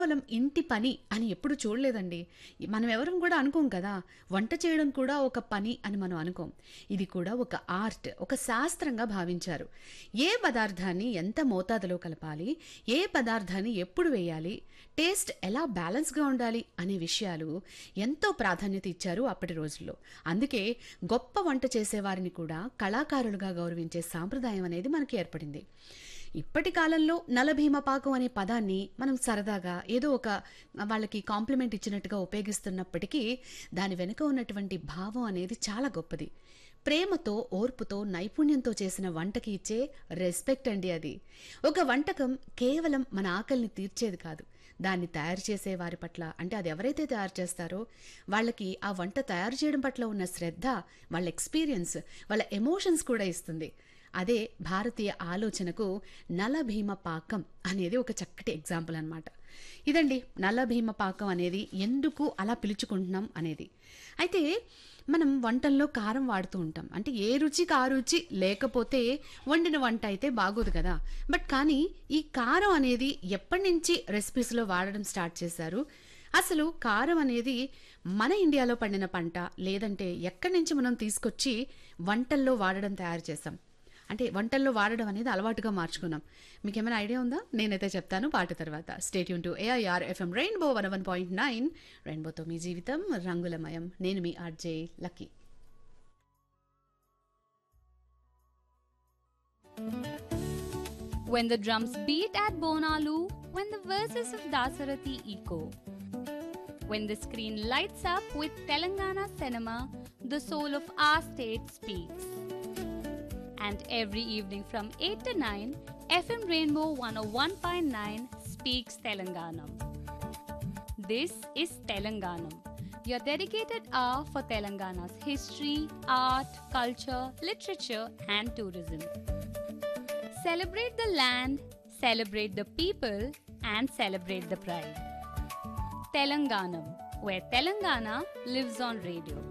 కేవలం ఇంటి పని అని ఎప్పుడు చూడలేదండి మనం ఎవరం కూడా అనుకోం కదా వంట చేయడం కూడా ఒక పని అని మనం అనుకోం ఇది కూడా ఒక ఆర్ట్ ఒక శాస్త్రంగా భావించారు ఏ పదార్థాన్ని ఎంత మోతాదులో కలపాలి ఏ పదార్థాన్ని ఎప్పుడు వేయాలి టేస్ట్ ఎలా బ్యాలెన్స్గా ఉండాలి అనే విషయాలు ఎంతో ప్రాధాన్యత ఇచ్చారు అప్పటి రోజుల్లో అందుకే గొప్ప వంట చేసేవారిని కూడా కళాకారులుగా గౌరవించే సాంప్రదాయం అనేది మనకి ఏర్పడింది ఇప్పటి కాలంలో నలభీమ పాకం అనే పదాన్ని మనం సరదాగా ఏదో ఒక వాళ్ళకి కాంప్లిమెంట్ ఇచ్చినట్టుగా ఉపయోగిస్తున్నప్పటికీ దాని వెనుక ఉన్నటువంటి భావం అనేది చాలా గొప్పది ప్రేమతో ఓర్పుతో నైపుణ్యంతో చేసిన వంటకి ఇచ్చే రెస్పెక్ట్ అండి అది ఒక వంటకం కేవలం మన ఆకలిని తీర్చేది కాదు దాన్ని తయారు చేసే వారి పట్ల అంటే అది ఎవరైతే తయారు చేస్తారో వాళ్ళకి ఆ వంట తయారు చేయడం పట్ల ఉన్న శ్రద్ధ వాళ్ళ ఎక్స్పీరియన్స్ వాళ్ళ ఎమోషన్స్ కూడా ఇస్తుంది అదే భారతీయ ఆలోచనకు నలభీమ పాకం అనేది ఒక చక్కటి ఎగ్జాంపుల్ అన్నమాట ఇదండి నలభీమ పాకం అనేది ఎందుకు అలా పిలుచుకుంటున్నాం అనేది అయితే మనం వంటల్లో కారం వాడుతూ ఉంటాం అంటే ఏ రుచికి ఆ రుచి లేకపోతే వండిన వంట అయితే బాగోదు కదా బట్ కానీ ఈ కారం అనేది ఎప్పటి నుంచి రెసిపీస్లో వాడడం స్టార్ట్ చేశారు అసలు కారం అనేది మన ఇండియాలో పండిన పంట లేదంటే ఎక్కడి నుంచి మనం తీసుకొచ్చి వంటల్లో వాడడం తయారు చేసాం అంటే వంటల్లో వాడడం అనేది అలవాటుగా మార్చుకున్నాం మీకు ఏమైనా ఐడియా ఉందా నేనైతే చెప్తాను పాట తర్వాత స్టేట్ యూన్ to AIR FM Rainbow one one point nine రెయిన్బోతో మీ జీవితం రంగులమయం నేను మీ RJ Lucky When the drums beat at Bonalu, when the verses of Dasarathi echo, when the screen lights up with Telangana cinema, the soul of our state speaks. And every evening from 8 to 9, FM Rainbow 101.9 speaks Telanganam. This is Telanganam, your dedicated hour for Telangana's history, art, culture, literature, and tourism. Celebrate the land, celebrate the people, and celebrate the pride. Telanganam, where Telangana lives on radio.